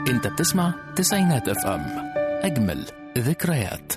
انت بتسمع تسعينات اف ام اجمل ذكريات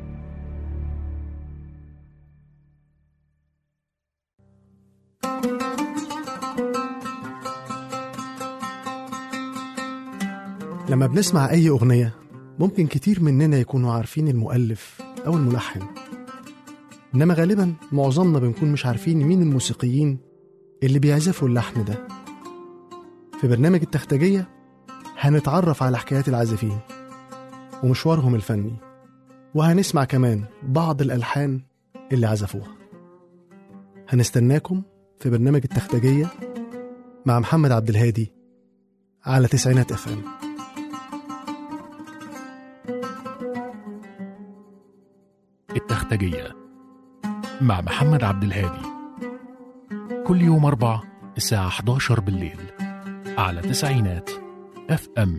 لما بنسمع أي أغنية ممكن كتير مننا يكونوا عارفين المؤلف أو الملحن إنما غالبا معظمنا بنكون مش عارفين مين الموسيقيين اللي بيعزفوا اللحن ده في برنامج التختجية هنتعرف على حكايات العازفين ومشوارهم الفني وهنسمع كمان بعض الألحان اللي عزفوها هنستناكم في برنامج التختجية مع محمد عبد الهادي على تسعينات اف ام التختجية مع محمد عبد الهادي كل يوم أربع الساعة 11 بالليل على تسعينات اف ام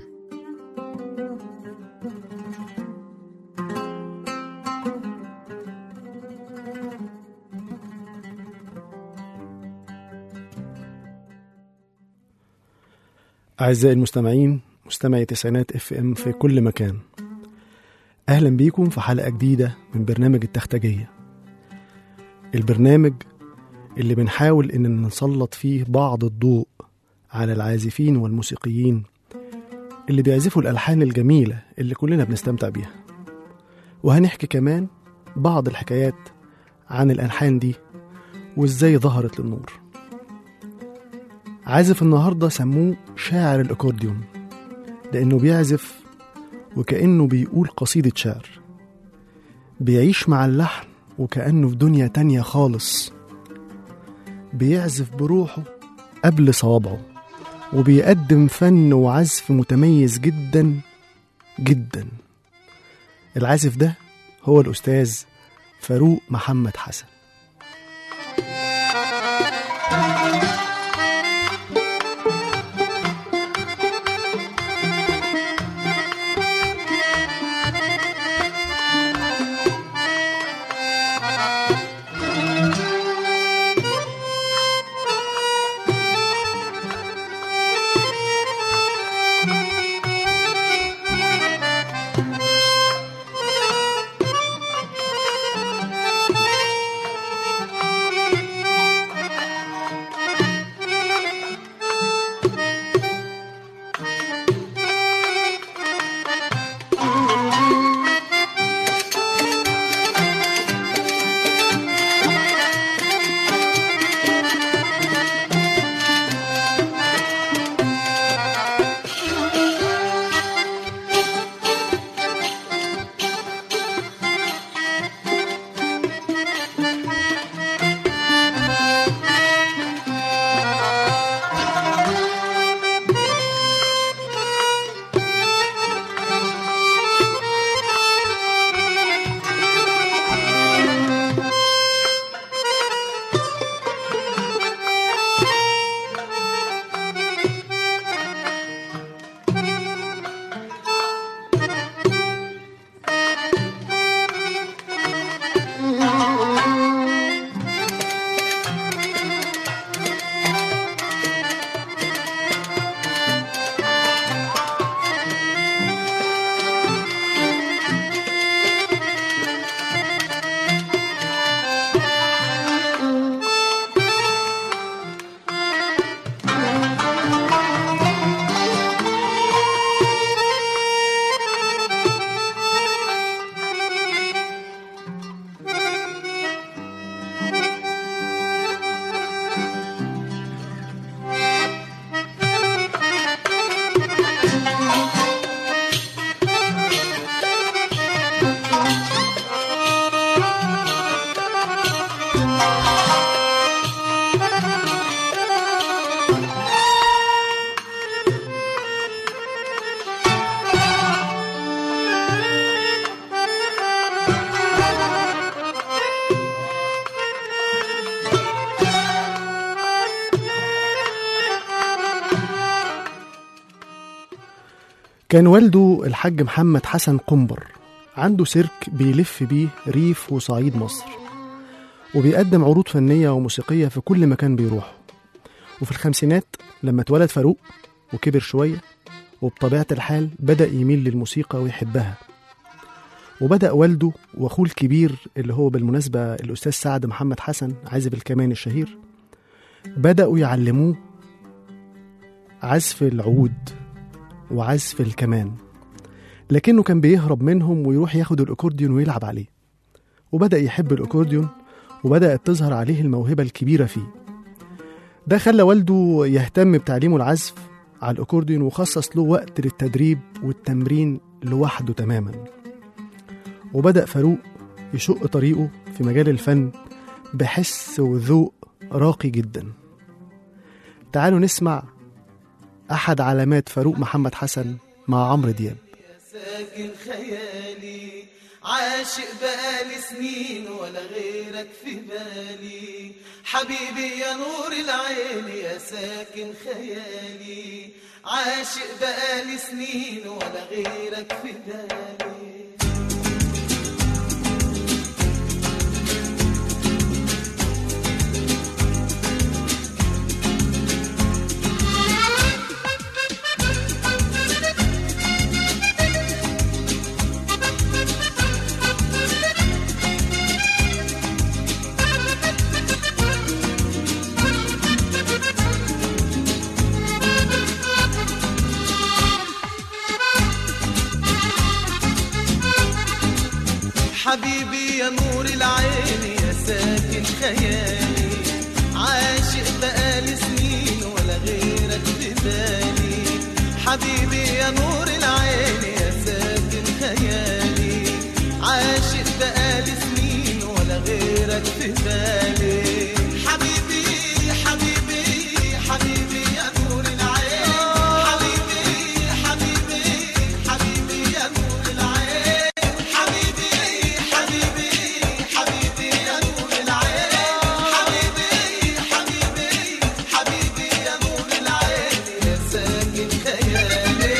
أعزائي المستمعين مستمعي تسعينات اف ام في كل مكان أهلا بيكم في حلقة جديدة من برنامج التختجية البرنامج اللي بنحاول إننا نسلط فيه بعض الضوء على العازفين والموسيقيين اللي بيعزفوا الألحان الجميلة اللي كلنا بنستمتع بيها وهنحكي كمان بعض الحكايات عن الألحان دي وإزاي ظهرت للنور عازف النهاردة سموه شاعر الأكورديون لأنه بيعزف وكأنه بيقول قصيدة شعر بيعيش مع اللحن وكأنه في دنيا تانية خالص بيعزف بروحه قبل صوابعه وبيقدم فن وعزف متميز جدا جدا العازف ده هو الأستاذ فاروق محمد حسن كان والده الحاج محمد حسن قنبر عنده سيرك بيلف بيه ريف وصعيد مصر وبيقدم عروض فنية وموسيقية في كل مكان بيروحه وفي الخمسينات لما اتولد فاروق وكبر شوية وبطبيعة الحال بدأ يميل للموسيقى ويحبها وبدأ والده وأخوه الكبير اللي هو بالمناسبة الأستاذ سعد محمد حسن عازف الكمان الشهير بدأوا يعلموه عزف العود وعزف الكمان لكنه كان بيهرب منهم ويروح ياخد الأكورديون ويلعب عليه وبدأ يحب الأكورديون وبدأت تظهر عليه الموهبة الكبيرة فيه ده خلى والده يهتم بتعليمه العزف على الأكورديون وخصص له وقت للتدريب والتمرين لوحده تماما وبدأ فاروق يشق طريقه في مجال الفن بحس وذوق راقي جدا تعالوا نسمع أحد علامات فاروق محمد حسن مع عمرو دياب ساكن خيالي عاشق بقالي سنين ولا غيرك في بالي حبيبي يا نور العين يا ساكن خيالي عاشق بقالي سنين ولا غيرك في بالي حبيبي يا نور العين يا ساكن خيالي عاشق بقالي سنين ولا غيرك في بالي حبيبي يا نور العين يا ساكن خيالي عاشق بقالي سنين ولا غيرك في بالي حبيبي حبيبي حبيبي يا نور العين حبيبي حبيبي حبيبي يا نور العين حبيبي حبيبي حبيبي يا نور العين حبيبي حبيبي حبيبي يا نور العين يا ساكن خيالي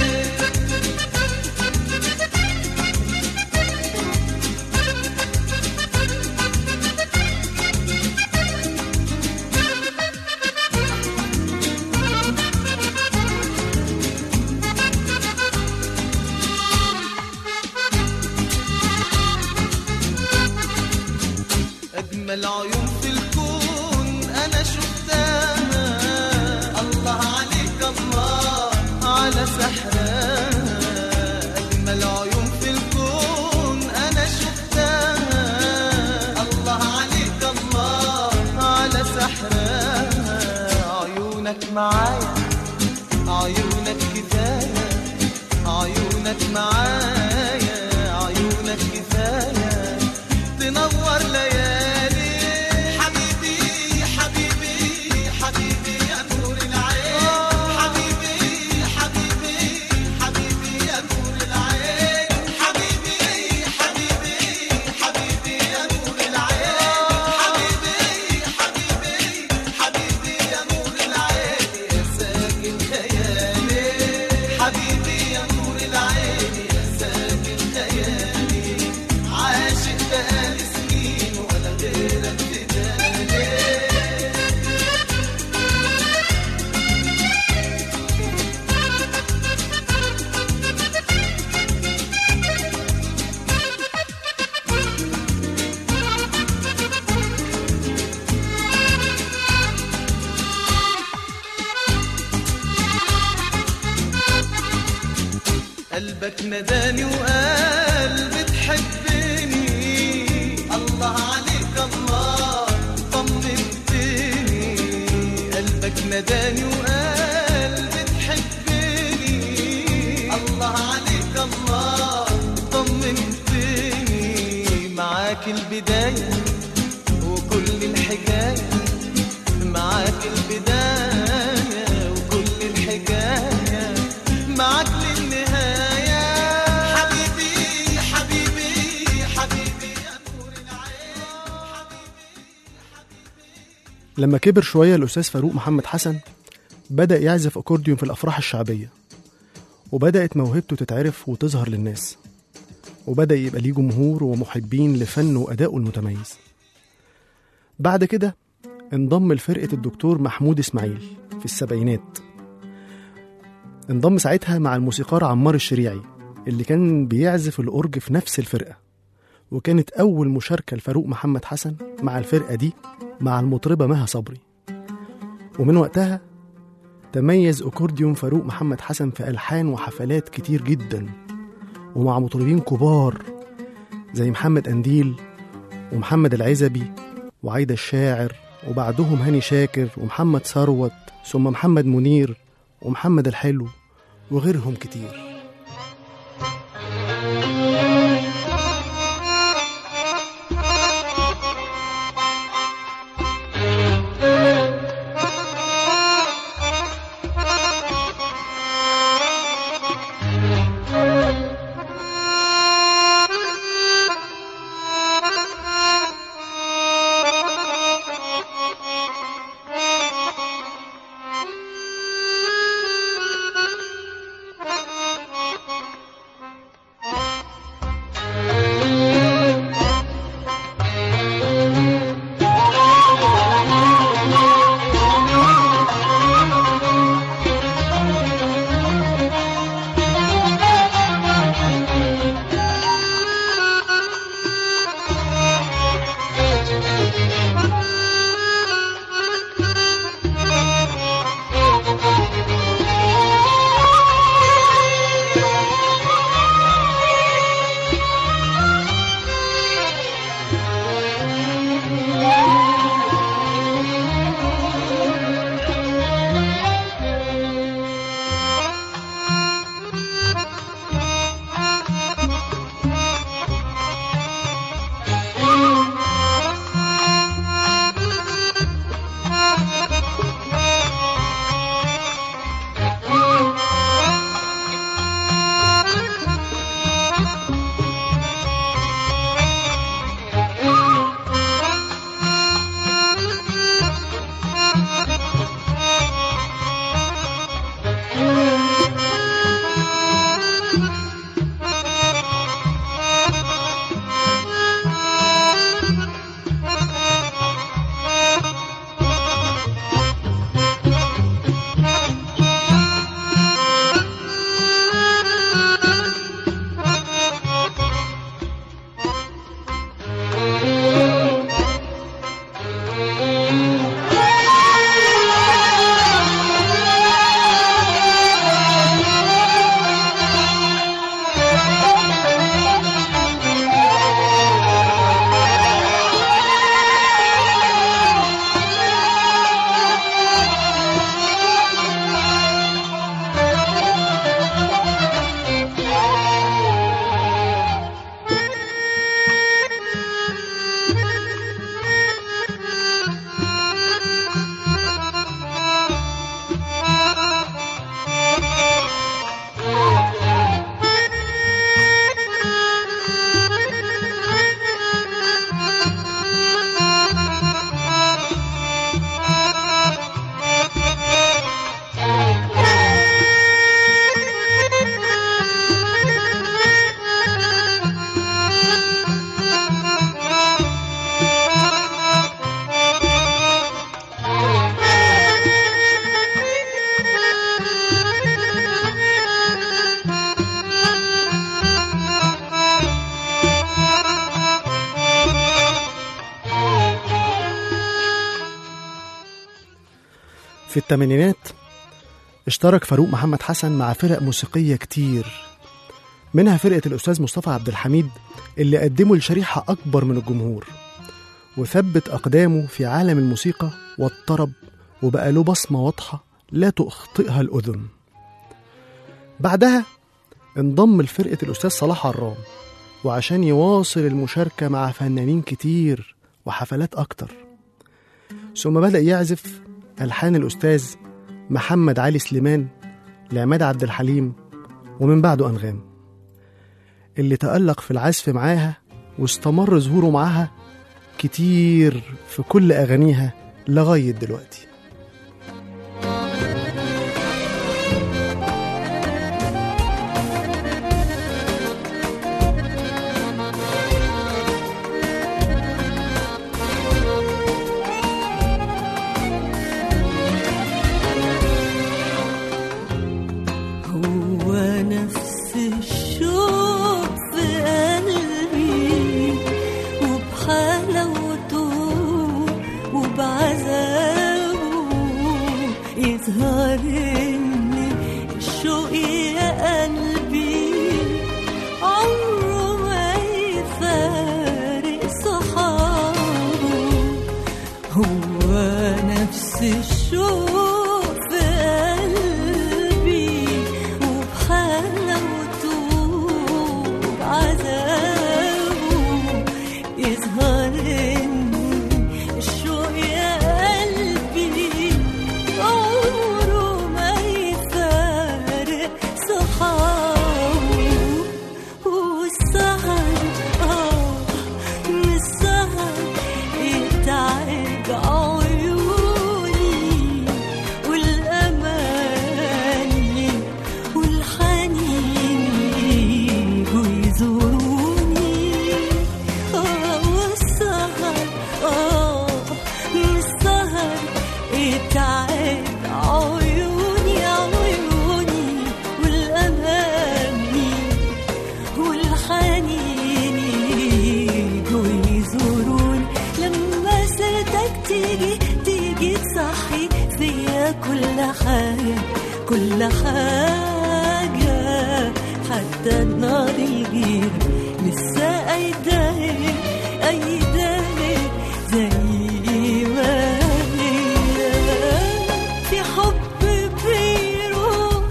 أجمل عيون في الكون أنا شفتها الله عليك الله على سحرها أجمل عيون في الكون أنا شفتها الله عليك الله على سحرها عيونك معايا عيونك كفاية عيونك معايا عيونك كفاية تنور ليالي حبيبي حبيبي حبيبي يا نور العين حبيبي حبيبي حبيبي يا نور العين حبيبي حبيبي حبيبي يا نور العين حبيبي حبيبي حبيبي يا نور العين يا ساكن خيالي حبيبي يا نور العين يا ساكن خيالي عاشق بقالي سنين ولا غيرك في بالي قلبك نداني وقال بتحبني الله عليك الله طمنتني قلبك نداني وقال بتحبني الله عليك الله طمنتني معاك البداية وكل الحكاية معاك البداية وكل الحكاية معاك للنهاية حبيبي حبيبي حبيبي يا نور العين لما كبر شوية الأستاذ فاروق محمد حسن بدأ يعزف أكورديون في الأفراح الشعبية وبدأت موهبته تتعرف وتظهر للناس وبدأ يبقى ليه جمهور ومحبين لفنه وأدائه المتميز بعد كده انضم لفرقة الدكتور محمود إسماعيل في السبعينات انضم ساعتها مع الموسيقار عمار الشريعي اللي كان بيعزف الأورج في نفس الفرقة وكانت أول مشاركة لفاروق محمد حسن مع الفرقة دي مع المطربة مها صبري ومن وقتها تميز أكورديون فاروق محمد حسن في ألحان وحفلات كتير جدا ومع مطربين كبار زي محمد أنديل ومحمد العزبي وعايدة الشاعر وبعدهم هاني شاكر ومحمد ثروت ثم محمد منير ومحمد الحلو وغيرهم كتير في الثمانينات اشترك فاروق محمد حسن مع فرق موسيقية كتير منها فرقة الأستاذ مصطفى عبد الحميد اللي قدموا لشريحة أكبر من الجمهور وثبت أقدامه في عالم الموسيقى والطرب وبقى له بصمة واضحة لا تخطئها الأذن بعدها انضم لفرقة الأستاذ صلاح عرام وعشان يواصل المشاركة مع فنانين كتير وحفلات أكتر ثم بدأ يعزف ألحان الأستاذ محمد علي سليمان لعماد عبد الحليم ومن بعده أنغام اللي تألق في العزف معاها واستمر ظهوره معاها كتير في كل أغانيها لغاية دلوقتي يظهر إن الشوق يا قلبي عمره ما يفارق صحابه هو نفس الشوق في قلبي وبحلاوته وبعذابه يظهر إن الشوق يا قلبي عمره ما يفارق صحابه والسهر آه من السهر يتعب عيوني والأماني والحنين يجوا يزوروني آه والسهر آه من السهر يتعب عيوني عيوني والأماني والحنين يجوا يزورون لما سيرتك تيجي تيجي تصحي فيا كل حاجة كل حاجة حتى النار يجيب لسه أيداني أيداني زي ما هي في حب بيروح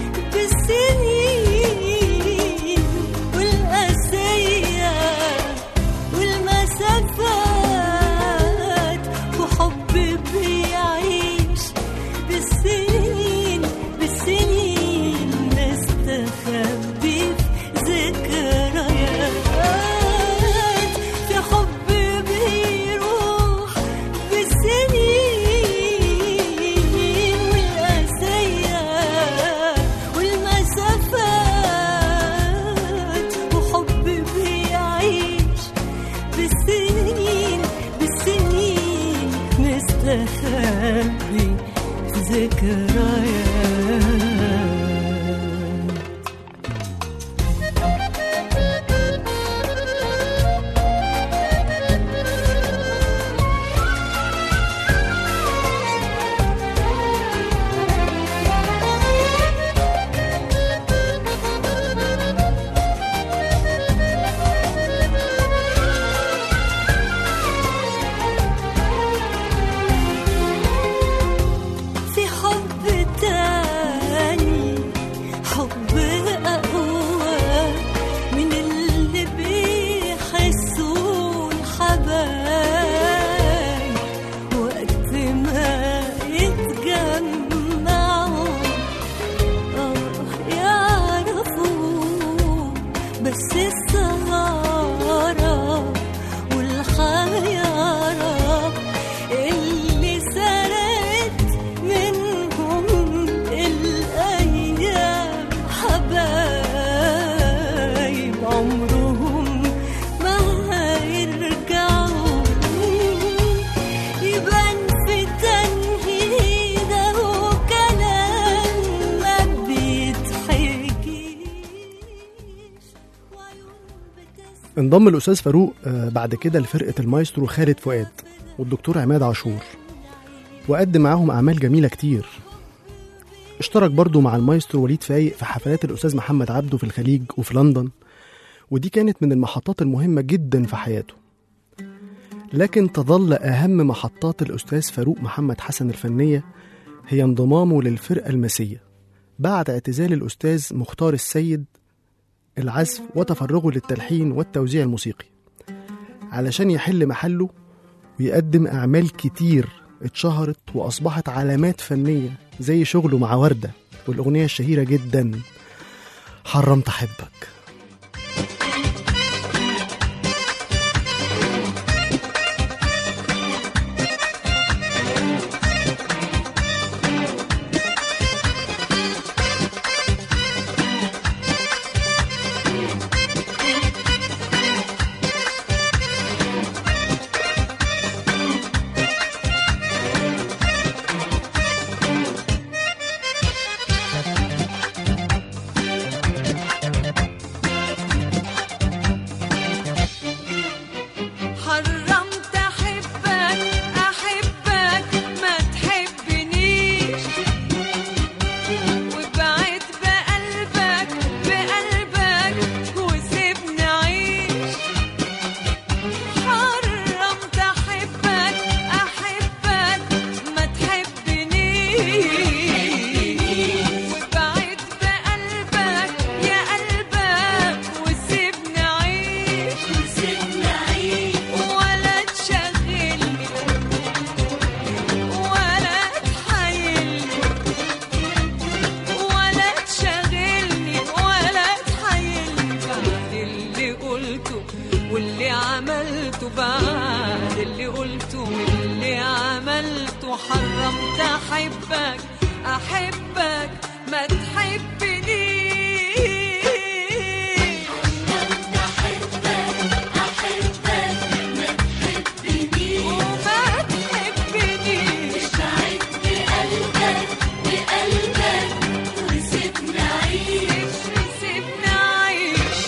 بالسنين والقاسية والمسافات وحب بيعيش بالسنين بالسنين مستخبي في ذكريات في حب بيروح بالسنين والقاسية والمسافات وحب بيعيش بالسنين بالسنين مستخبي في ذكريات في حب تاني حب أقوى من اللي بيحسوا الحبايب وقت ما يتجمعوا آه يعرفوا بس السهارة والحيارة اللي سرقت منهم الأيام حبايب عمرهم ما هيرجعوا يبان في تنهيده وكلام ما بيتحكيش وعيون بتسمع انضم الأستاذ فاروق آه، بعد كده لفرقة المايسترو خالد فؤاد والدكتور عماد عاشور وقدم معاهم أعمال جميلة كتير اشترك برضو مع المايسترو وليد فايق في حفلات الأستاذ محمد عبده في الخليج وفي لندن ودي كانت من المحطات المهمة جدا في حياته لكن تظل أهم محطات الأستاذ فاروق محمد حسن الفنية هي انضمامه للفرقة المسية بعد اعتزال الأستاذ مختار السيد العزف وتفرغه للتلحين والتوزيع الموسيقي علشان يحل محله ويقدم أعمال كتير اتشهرت وأصبحت علامات فنية زي شغله مع وردة والأغنية الشهيرة جدا حرمت أحبك وبعد بقلبك يا قلبك وسيبني أعيش ولا تشغلني ولا تحايلني ولا تشغلني ولا تحايلني بعد اللي قلته واللي عملته بعد اللي قلته واللي عملته حرمت احبك احبك ما تحبنيش وما تحبنيش عيش سيبني أعيش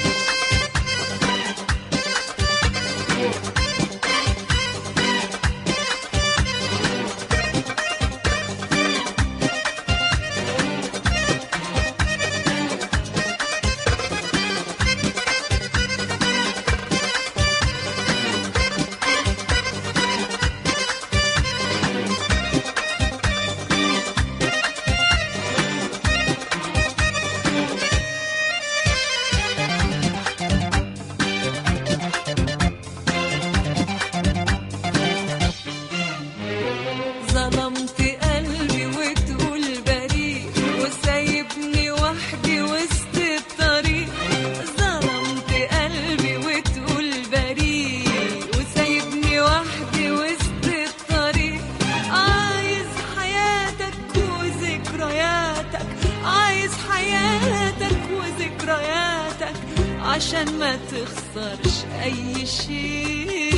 ظلمت قلبي وتقول بريء وسايبني وحدي وسط الطريق ظلمت قلبي وتقول بريء وسايبني وحدي وسط الطريق عايز حياتك وذكرياتك عايز حياتك وذكرياتك عشان ما تخسرش اي شيء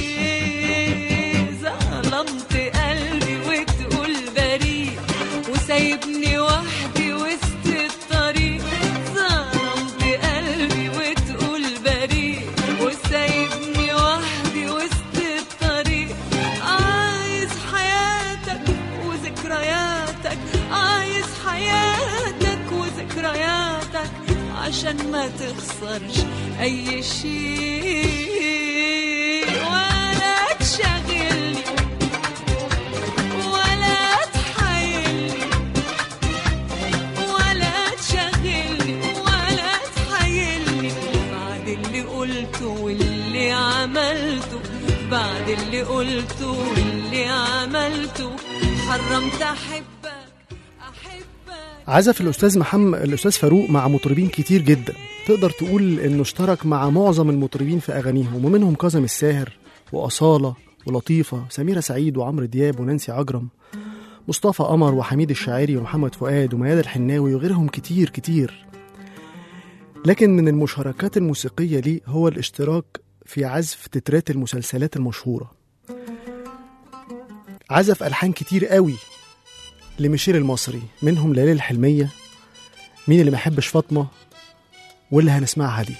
ظلمت قلبي وتقول بريء وسايبني وحدي وسط الطريق ظلمت قلبي وتقول بريء وسايبني وحدي وسط الطريق عايز حياتك وذكرياتك عايز حياتك وذكرياتك عشان ما تخسرش اي شيء ولا تشغلني ولا تحايلني ولا تشغلني ولا تحايلني بعد اللي قلته واللي عملته بعد اللي قلته واللي عملته حرمت احبك احبك عزف الأستاذ محمد الأستاذ فاروق مع مطربين كتير جدا تقدر تقول إنه اشترك مع معظم المطربين في أغانيهم ومنهم كاظم الساهر وأصالة ولطيفة سميرة سعيد وعمرو دياب ونانسي عجرم مصطفى قمر وحميد الشاعري ومحمد فؤاد وميادة الحناوي وغيرهم كتير كتير لكن من المشاركات الموسيقية ليه هو الاشتراك في عزف تترات المسلسلات المشهورة عزف ألحان كتير قوي لميشيل المصري منهم ليالي الحلمية مين اللي ما يحبش فاطمة واللي هنسمعها دي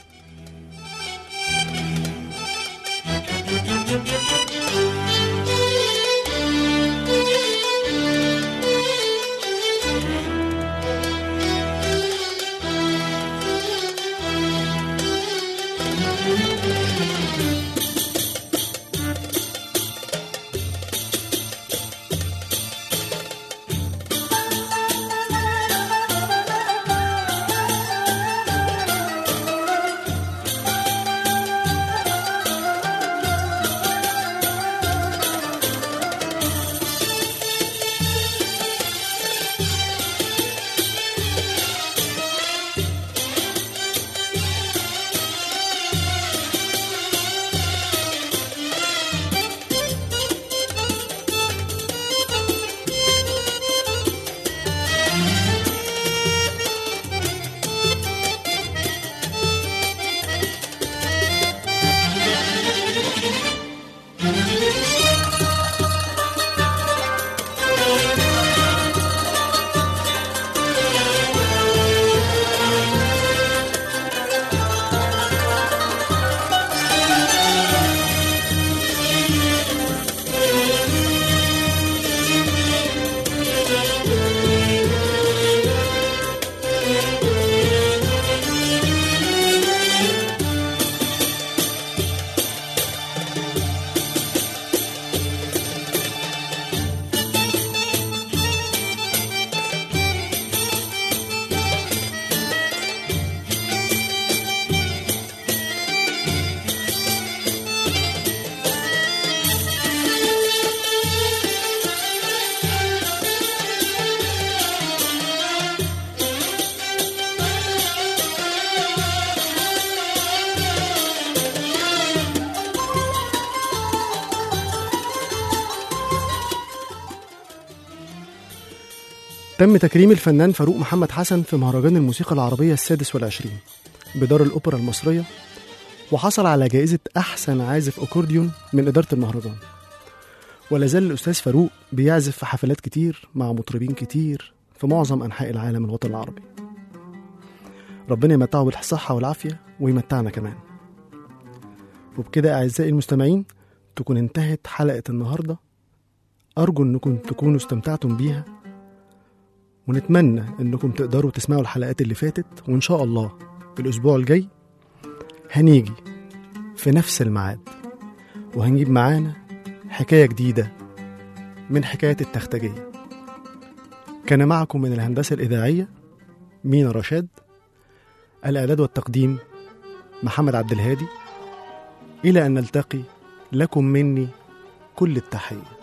تم تكريم الفنان فاروق محمد حسن في مهرجان الموسيقى العربية السادس والعشرين بدار الأوبرا المصرية وحصل على جائزة أحسن عازف أكورديون من إدارة المهرجان ولا زال الأستاذ فاروق بيعزف في حفلات كتير مع مطربين كتير في معظم أنحاء العالم الوطن العربي ربنا يمتعه بالصحة والعافية ويمتعنا كمان وبكده أعزائي المستمعين تكون انتهت حلقة النهاردة أرجو أنكم تكونوا استمتعتم بيها ونتمنى أنكم تقدروا تسمعوا الحلقات اللي فاتت وإن شاء الله الأسبوع الجاي هنيجي في نفس الميعاد وهنجيب معانا حكاية جديدة من حكاية التختجية كان معكم من الهندسة الإذاعية مينا رشاد الإعداد والتقديم محمد عبد الهادي إلى أن نلتقي لكم مني كل التحية